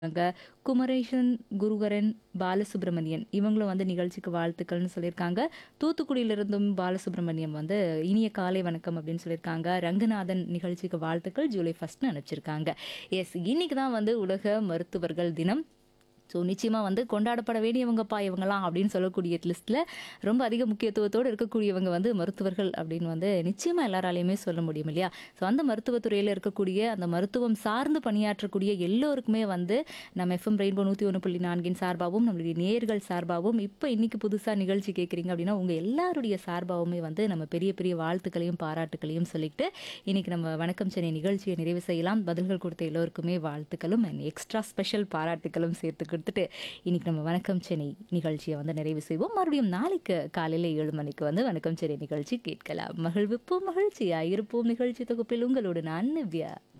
அங்க குமரேசன், குருகரன், பாலசுப்ரமணியன் இவங்களும் வந்து நிகழ்ச்சிக்கு வாழ்த்துக்கள்னு சொல்லியிருக்காங்க. தூத்துக்குடியிலிருந்தும் பாலசுப்ரமணியம் வந்து இனிய காலை வணக்கம் அப்படின்னு சொல்லியிருக்காங்க. ரங்கநாதன் நிகழ்ச்சிக்கு வாழ்த்துக்கள் ஜூலை 1ன்னு அனுப்பிச்சிருக்காங்க. எஸ் இன்னைக்கு தான் வந்து உலக மருத்துவர்கள் தினம். ஸோ நிச்சயமா வந்து கொண்டாடப்பட வேண்டியவங்கப்பா இவங்கலாம் அப்படின்னு சொல்லக்கூடிய லிஸ்ட்ல ரொம்ப அதிக முக்கியத்துவத்தோடு இருக்கக்கூடியவங்க வந்து மருத்துவர்கள் அப்படின்னு வந்து நிச்சயமா எல்லாராலையுமே சொல்ல முடியும் இல்லையா? ஸோ அந்த மருத்துவத் துறையில இருக்கக்கூடிய அந்த மருத்துவம் சார்ந்து பணியாற்றக்கூடிய எல்லோருக்குமே வந்து நம்ம எஃப்எம் ரெயின்போ 101.4 சார்பாகவும், நம்மளுடைய நேயர்கள் சார்பாகவும், இப்போ இன்னைக்கு புதுசா நிகழ்ச்சி கேட்குறீங்க அப்படின்னா, உங்க எல்லாருடைய சார்பாவுமே வந்து நம்ம பெரிய பெரிய வாழ்த்துக்களையும், பாராட்டுக்களையும் சொல்லிட்டு, இன்னைக்கு நம்ம வணக்கம் சென்னை நிகழ்ச்சியை நிறைவு செய்யலாம். பதில்கள் கொடுத்த எல்லோருக்குமே வாழ்த்துக்களும் அண்ட் எக்ஸ்ட்ரா ஸ்பெஷல் பாராட்டுக்களும் சேர்த்து கொடுத்துட்டு, இன்னைக்கு நம்ம வணக்கம் சென்னை நிகழ்ச்சியை வந்து நிறைவு செய்வோம். மறுபடியும் நாளைக்கு காலையில 7 மணிக்கு வந்து வணக்கம் சென்னை நிகழ்ச்சி கேட்கலாம். மகிழ்விப்போம், மகிழ்ச்சியா இருப்போம் நிகழ்ச்சி தொகுப்பில் உங்களோடு நான் நிவ்யா.